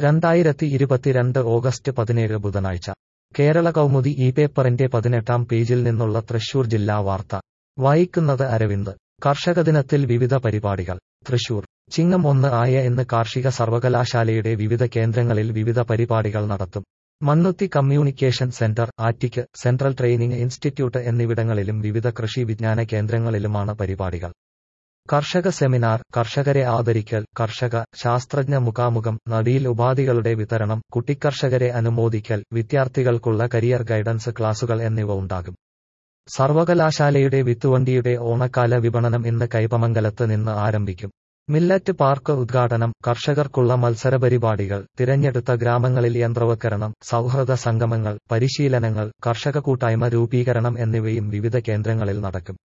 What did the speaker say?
രണ്ടായിരത്തി ഇരുപത്തിരണ്ട് ഓഗസ്റ്റ് പതിനേഴ് ബുധനാഴ്ച കേരള കൗമുദി ഈ പേപ്പറിന്റെ പതിനെട്ടാം പേജിൽ നിന്നുള്ള തൃശൂർ ജില്ലാ വാർത്ത വായിക്കുന്നത് അരവിന്ദ് കർഷക ദിനത്തിൽ വിവിധ പരിപാടികൾ തൃശൂർ ചിങ്ങം ഒന്ന് ആയ ഇന്ന് കാർഷിക സർവകലാശാലയുടെ വിവിധ കേന്ദ്രങ്ങളിൽ വിവിധ പരിപാടികൾ നടത്തും മണ്ണുത്തി കമ്മ്യൂണിക്കേഷൻ സെന്റർ ആറ്റിക്ക് സെൻട്രൽ ട്രെയിനിംഗ് ഇൻസ്റ്റിറ്റ്യൂട്ട് എന്നിവിടങ്ങളിലും വിവിധ കൃഷി വിജ്ഞാന കേന്ദ്രങ്ങളിലുമാണ് പരിപാടികൾ കർഷക സെമിനാർ കർഷകരെ ആദരിക്കൽ കർഷക ശാസ്ത്രജ്ഞ മുഖാമുഖം നടിയിൽ ഉപാധികളുടെ വിതരണം കുട്ടിക്കർഷകരെ അനുമോദിക്കൽ വിദ്യാർത്ഥികൾക്കുള്ള കരിയർ ഗൈഡൻസ് ക്ലാസുകൾ എന്നിവ ഉണ്ടാകും സർവകലാശാലയുടെ വിത്തുവണ്ടിയുടെ ഓണക്കാല വിപണനം ഇന്ന് കൈപ്പമംഗലത്ത് നിന്ന് ആരംഭിക്കും മില്ലറ്റ് പാർക്ക് ഉദ്ഘാടനം കർഷകർക്കുള്ള മത്സരപരിപാടികൾ തിരഞ്ഞെടുത്ത ഗ്രാമങ്ങളിൽ യന്ത്രവൽക്കരണം സൗഹൃദ സംഗമങ്ങൾ പരിശീലനങ്ങൾ കർഷക കൂട്ടായ്മ രൂപീകരണം എന്നിവയും വിവിധ കേന്ദ്രങ്ങളിൽ നടക്കും